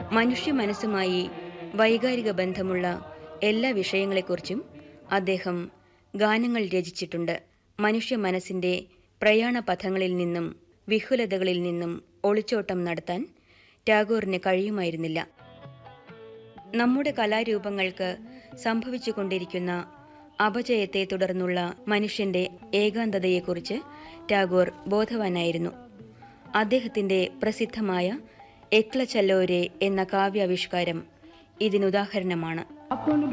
മനുഷ്യ മനസ്സുമായി വൈകാരിക ബന്ധമുള്ള എല്ലാ വിഷയങ്ങളെക്കുറിച്ചും അദ്ദേഹം ഗാനങ്ങൾ രചിച്ചിട്ടുണ്ട് മനുഷ്യ മനസ്സിന്റെ പ്രയാണ പഥങ്ങളിൽ നിന്നും വിഹുലതകളിൽ നിന്നും ഒളിച്ചോട്ടം നടത്താൻ ടാഗോറിന് കഴിയുമായിരുന്നില്ല നമ്മുടെ കലാരൂപങ്ങൾക്ക് സംഭവിച്ചുകൊണ്ടിരിക്കുന്ന അപജയത്തെ തുടർന്നുള്ള മനുഷ്യന്റെ ഏകാന്തതയെക്കുറിച്ച് ടാഗോർ ബോധവാനായിരുന്നു അദ്ദേഹത്തിന്റെ പ്രസിദ്ധമായ എക്ല ചല്ലോരെ എന്ന കാവ്യാവിഷ്കാരം ഇതിനുദാഹരണമാണ്